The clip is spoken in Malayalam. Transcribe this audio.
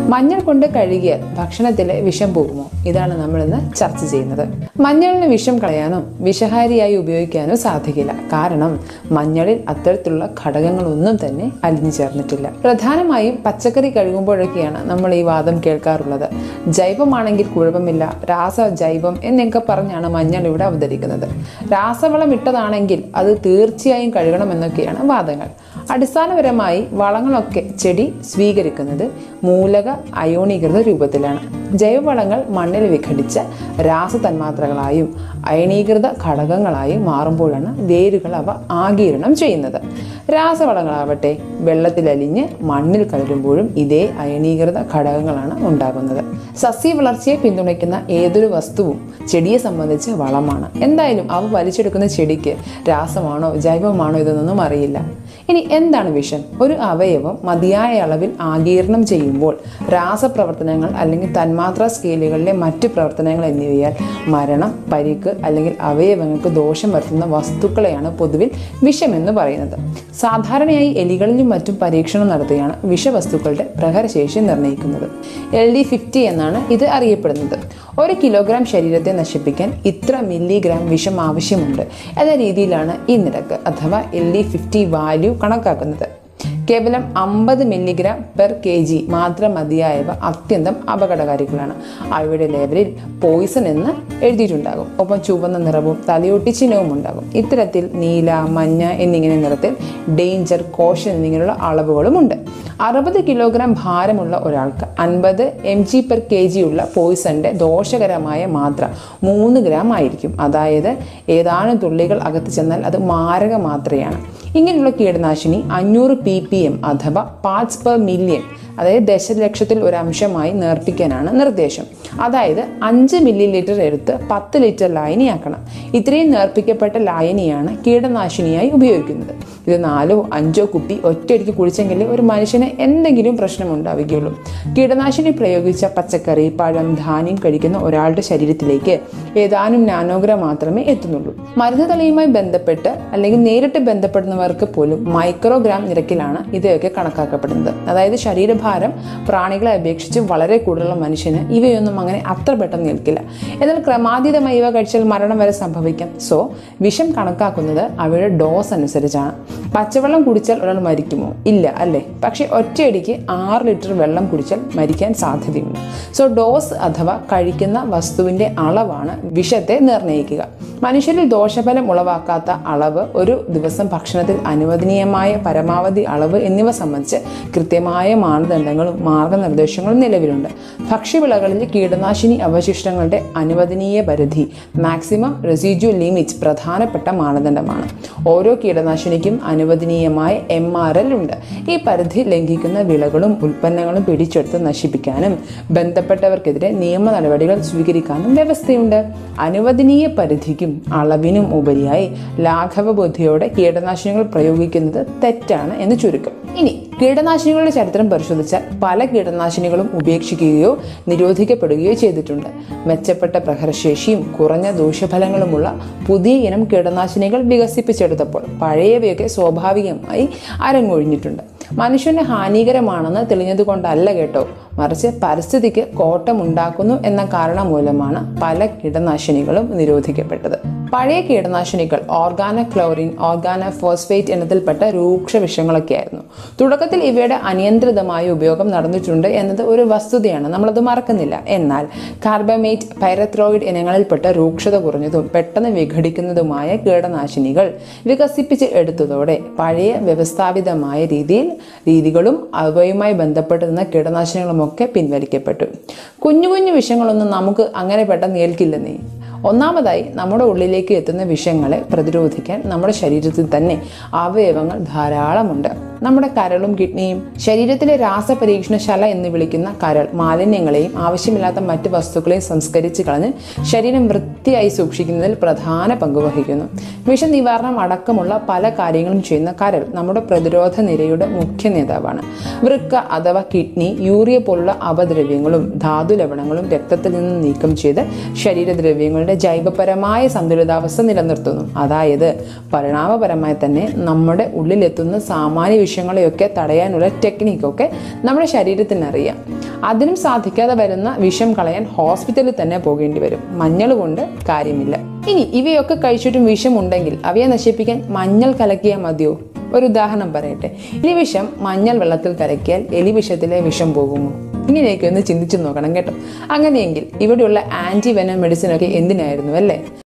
മഞ്ഞൾ കൊണ്ട് കഴുകിയാൽ ഭക്ഷണത്തിലെ വിഷം പോകുമോ ഇതാണ് നമ്മൾ ഇന്ന് ചർച്ച ചെയ്യുന്നത് മഞ്ഞളിന് വിഷം കളയാനോ വിഷഹാരിയായി ഉപയോഗിക്കാനോ സാധിക്കില്ല കാരണം മഞ്ഞളിൽ അത്തരത്തിലുള്ള ഘടകങ്ങളൊന്നും തന്നെ അലിഞ്ഞു ചേർന്നിട്ടില്ല പ്രധാനമായും പച്ചക്കറി കഴുകുമ്പോഴൊക്കെയാണ് നമ്മൾ ഈ വാദം കേൾക്കാറുള്ളത് ജൈവമാണെങ്കിൽ കുഴപ്പമില്ല രാസ ജൈവം എന്നൊക്കെ പറഞ്ഞാണ് മഞ്ഞൾ ഇവിടെ അവതരിക്കുന്നത് രാസവളം ഇട്ടതാണെങ്കിൽ അത് തീർച്ചയായും കഴുകണമെന്നൊക്കെയാണ് വാദങ്ങൾ അടിസ്ഥാനപരമായി വളങ്ങളൊക്കെ ചെടി സ്വീകരിക്കുന്നത് മൂലക അയോണീകൃത രൂപത്തിലാണ് ജൈവവളങ്ങൾ മണ്ണിൽ വിഘടിച്ച് രാസതന്മാത്രകളായും അയണീകൃത ഘടകങ്ങളായും മാറുമ്പോഴാണ് വേരുകൾ അവ ആഗീരണം ചെയ്യുന്നത് രാസവളങ്ങളാവട്ടെ വെള്ളത്തിലലിഞ്ഞ് മണ്ണിൽ കലരുമ്പോഴും ഇതേ അയണീകൃത ഘടകങ്ങളാണ് ഉണ്ടാകുന്നത് സസ്യ വളർച്ചയെ പിന്തുണയ്ക്കുന്ന ഏതൊരു വസ്തുവും ചെടിയെ സംബന്ധിച്ച് വളമാണ് എന്തായാലും അവ വലിച്ചെടുക്കുന്ന ചെടിക്ക് രാസമാണോ ജൈവമാണോ ഇതൊന്നും അറിയില്ല ഇനി എന്താണ് വിഷം ഒരു അവയവം മതിയായ അളവിൽ ആഗീരണം ചെയ്യുമ്പോൾ രാസപ്രവർത്തനങ്ങൾ അല്ലെങ്കിൽ തന്മാത്രാ സ്കെയിലുകളിലെ മറ്റ് പ്രവർത്തനങ്ങൾ എന്നിവയാൽ മരണം പരിക്ക് അല്ലെങ്കിൽ അവയവങ്ങൾക്ക് ദോഷം വരുത്തുന്ന വസ്തുക്കളെയാണ് പൊതുവിൽ വിഷമെന്ന് പറയുന്നത് സാധാരണയായി എലികളിലും മറ്റും പരീക്ഷണം നടത്തിയാണ് വിഷവസ്തുക്കളുടെ പ്രഹരശേഷി നിർണ്ണയിക്കുന്നത് എൽ ഡി ഫിഫ്റ്റി എന്നാണ് ഇത് അറിയപ്പെടുന്നത് ഒരു കിലോഗ്രാം ശരീരത്തെ നശിപ്പിക്കാൻ ഇത്ര മില്ലിഗ്രാം വിഷം ആവശ്യമുണ്ട് എന്ന രീതിയിലാണ് ഈ നിരക്ക് അഥവാ എൽ ഡി ഫിഫ്റ്റി വാല്യൂ കണക്കാക്കുന്നത് കേവലം അമ്പത് മില്ലിഗ്രാം പെർ കെ ജി മാത്രം മതിയായവ അത്യന്തം അപകടകാരികളാണ് അവയുടെ ലേബലിൽ പോയിസൺ എന്ന് എഴുതിയിട്ടുണ്ടാകും ഒപ്പം ചുവന്ന നിറവും തലയൊട്ടി ചിഹ്നവും ഉണ്ടാകും ഇത്തരത്തിൽ നീല മഞ്ഞ എന്നിങ്ങനെ നിറത്തിൽ ഡേഞ്ചർ കോഷൻ എന്നിങ്ങനെയുള്ള അളവുകളും ഉണ്ട് അറുപത് കിലോഗ്രാം ഭാരമുള്ള ഒരാൾക്ക് അൻപത് M G per K G ഉള്ള പോയിസന്റെ ദോഷകരമായ മാത്ര മൂന്ന് ഗ്രാം ആയിരിക്കും അതായത് ഏതാനും തുള്ളികൾ അകത്ത് ചെന്നാൽ അത് മാരക മാത്രയാണ് ഇങ്ങനെയുള്ള കീടനാശിനി അഞ്ഞൂറ് പി പി എം അഥവാ പാർട്സ് പെർ മില്യൺ അതായത് ദശലക്ഷത്തിൽ ഒരു അംശമായി നേർപ്പിക്കാനാണ് നിർദ്ദേശം അതായത് അഞ്ച് മില്ലി ലിറ്റർ എടുത്ത് പത്ത് ലിറ്റർ ലായനിയാക്കണം ഇത്രയും നേർപ്പിക്കപ്പെട്ട ലായനിയാണ് കീടനാശിനിയായി ഉപയോഗിക്കുന്നത് ഇത് നാലോ അഞ്ചോ കുപ്പി ഒറ്റയടിക്ക് കുടിച്ചെങ്കിലേ ഒരു മനുഷ്യന് എന്തെങ്കിലും പ്രശ്നം ഉണ്ടാവുകയുള്ളൂ കീടനാശിനി പ്രയോഗിച്ച പച്ചക്കറി പഴം ധാന്യം കഴിക്കുന്ന ഒരാളുടെ ശരീരത്തിലേക്ക് ഏതാനും നാനോഗ്രാം മാത്രമേ എത്തുന്നുള്ളൂ മരുന്ന് തളിയുമായി ബന്ധപ്പെട്ട് അല്ലെങ്കിൽ നേരിട്ട് ബന്ധപ്പെടുന്നവർക്ക് പോലും മൈക്രോഗ്രാം നിരക്കിലാണ് ഇവയൊക്കെ കണക്കാക്കപ്പെടുന്നത് അതായത് ശരീരഭാരം പ്രാണികളെ അപേക്ഷിച്ച് വളരെ കൂടുതലുള്ള മനുഷ്യന് ഇവയൊന്നും അങ്ങനെ അത്ര പെട്ടെന്ന് നിൽക്കില്ല എന്നാൽ ക്രമാതീതമായി ഇവ കഴിച്ചാൽ മരണം വരെ സംഭവിക്കാം സോ വിഷം കണക്കാക്കുന്നത് അവയുടെ ഡോസ് അനുസരിച്ചാണ് പച്ചവെള്ളം കുടിച്ചാൽ ഒരാൾ മരിക്കുമോ ഇല്ല അല്ലേ പക്ഷേ ഒറ്റയടിക്ക് ആറ് ലിറ്റർ വെള്ളം കുടിച്ചാൽ മരിക്കാൻ സാധ്യതയുണ്ട് സോ ഡോസ് അഥവാ കഴിക്കുന്ന വസ്തുവിൻ്റെ അളവാണ് വിഷത്തെ നിർണ്ണയിക്കുക മനുഷ്യരിൽ ദോഷഫലം ഉളവാക്കാത്ത അളവ് ഒരു ദിവസം ഭക്ഷണത്തിൽ അനുവദനീയമായ പരമാവധി അളവ് എന്നിവ സംബന്ധിച്ച് കൃത്യമായ മാനദണ്ഡങ്ങളും മാർഗനിർദ്ദേശങ്ങളും നിലവിലുണ്ട് ഭക്ഷ്യവിളകളിൽ കീടനാശിനി അവശിഷ്ടങ്ങളുടെ അനുവദനീയ പരിധി മാക്സിമം റെസിഡ്യൂ ലിമിറ്റ് പ്രധാനപ്പെട്ട മാനദണ്ഡമാണ് ഓരോ കീടനാശിനിക്കും അനുവദനീയമായ എം ആർ എൽ ഉണ്ട് ഈ പരിധി ലംഘിക്കുന്ന വിളകളും ഉൽപ്പന്നങ്ങളും പിടിച്ചെടുത്ത് നശിപ്പിക്കാനും ബന്ധപ്പെട്ടവർക്കെതിരെ നിയമ നടപടികൾ സ്വീകരിക്കാനും വ്യവസ്ഥയുണ്ട് അനുവദനീയ പരിധിക്കും അളവിനും ഉപരിയായി ലാഘവ ബുദ്ധിയോടെ കീടനാശിനികൾ പ്രയോഗിക്കുന്നത് തെറ്റാണ് എന്ന് ചുരുക്കം ഇനി കീടനാശിനികളുടെ ചരിത്രം പരിശോധിച്ചാൽ പല കീടനാശിനികളും ഉപേക്ഷിക്കുകയോ നിരോധിക്കപ്പെടുകയോ ചെയ്തിട്ടുണ്ട് മെച്ചപ്പെട്ട പ്രഹരശേഷിയും കുറഞ്ഞ ദൂഷ്യഫലങ്ങളുമുള്ള പുതിയ ഇനം കീടനാശിനികൾ വികസിപ്പിച്ചെടുത്തപ്പോൾ പഴയവയൊക്കെ സ്വാഭാവികമായി അരങ്ങൊഴിഞ്ഞിട്ടുണ്ട് മനുഷ്യന് ഹാനികരമാണെന്ന് തെളിഞ്ഞതുകൊണ്ടല്ല കേട്ടോ മറിച്ച് പരിസ്ഥിതിക്ക് കോട്ടമുണ്ടാക്കുന്നു എന്ന കാരണം മൂലമാണ് പല കീടനാശിനികളും നിരോധിക്കപ്പെട്ടത് പഴയ കീടനാശിനികൾ ഓർഗാന ക്ലോറിൻ ഓർഗാന ഫോസ്ഫേറ്റ് എന്നതിൽപ്പെട്ട രൂക്ഷ വിഷങ്ങളൊക്കെയായിരുന്നു തുടക്കത്തിൽ ഇവയുടെ അനിയന്ത്രിതമായ ഉപയോഗം നടന്നിട്ടുണ്ട് എന്നത് ഒരു വസ്തുതയാണ് നമ്മളത് മറക്കുന്നില്ല എന്നാൽ കാർബമേറ്റ് പൈറത്രോയിഡ് ഇനങ്ങളിൽപ്പെട്ട രൂക്ഷത കുറഞ്ഞതും പെട്ടെന്ന് വിഘടിക്കുന്നതുമായ കീടനാശിനികൾ വികസിപ്പിച്ച് എടുത്തതോടെ പഴയ വ്യവസ്ഥാപിതമായ രീതിയിൽ രീതികളും അവയുമായി ബന്ധപ്പെട്ട് നിന്ന കീടനാശിനികളുമൊക്കെ പിൻവലിക്കപ്പെട്ടു കുഞ്ഞു കുഞ്ഞു വിഷങ്ങളൊന്നും നമുക്ക് അങ്ങനെ പെട്ടെന്ന് ഏൽക്കില്ലെന്നേ ഒന്നാമതായി നമ്മുടെ ഉള്ളിലേക്ക് എത്തുന്ന വിഷങ്ങളെ പ്രതിരോധിക്കാൻ നമ്മുടെ ശരീരത്തിൽ തന്നെ അവയവങ്ങൾ ധാരാളമുണ്ട് നമ്മുടെ കരളും കിഡ്നിയും ശരീരത്തിലെ രാസപരീക്ഷണശാല എന്ന് വിളിക്കുന്ന കരൾ മാലിന്യങ്ങളെയും ആവശ്യമില്ലാത്ത മറ്റ് വസ്തുക്കളെയും സംസ്കരിച്ച് കളഞ്ഞ് ശരീരം വൃത്തിയായി സൂക്ഷിക്കുന്നതിൽ പ്രധാന പങ്ക് വഹിക്കുന്നു വിഷനിവാരണം അടക്കമുള്ള പല കാര്യങ്ങളും ചെയ്യുന്ന കരൾ നമ്മുടെ പ്രതിരോധ നിരയുടെ മുഖ്യ നേതാവാണ് വൃക്ക അഥവാ കിഡ്നി യൂറിയ പോലുള്ള അപദ്രവ്യങ്ങളും ധാതു ലവണങ്ങളും രക്തത്തിൽ നിന്ന് നീക്കം ചെയ്ത് ശരീരദ്രവ്യങ്ങൾ നമ്മളുടെ ജൈവപരമായ സന്തുലിതാവസ്ഥ നിലനിർത്തുന്നു അതായത് പരിണാമപരമായി തന്നെ നമ്മുടെ ഉള്ളിലെത്തുന്ന സാമാന്യ വിഷയങ്ങളെയൊക്കെ തടയാനുള്ള ടെക്നിക്കൊക്കെ നമ്മുടെ ശരീരത്തിന് അറിയാം അതിനും സാധിക്കാതെ വരുന്ന വിഷം കളയാൻ ഹോസ്പിറ്റലിൽ തന്നെ പോകേണ്ടി വരും മഞ്ഞൾ കൊണ്ട് കാര്യമില്ല ഇനി ഇവയൊക്കെ കഴിച്ചിട്ടും വിഷം ഉണ്ടെങ്കിൽ അവയെ നശിപ്പിക്കാൻ മഞ്ഞൾ കലക്കിയാൽ മതിയോ ഒരു ഉദാഹരണം പറയട്ടെ എലിവിഷം മഞ്ഞൾ വെള്ളത്തിൽ കലക്കിയാൽ എലിവിഷത്തിലെ വിഷം പോകുമോ ഇങ്ങനെയൊക്കെ ഒന്ന് ചിന്തിച്ചു നോക്കണം കേട്ടോ അങ്ങനെയെങ്കിൽ ഇവിടെയുള്ള ആന്റി വെനം മെഡിസിൻ ഒക്കെ എന്തിനായിരുന്നു അല്ലേ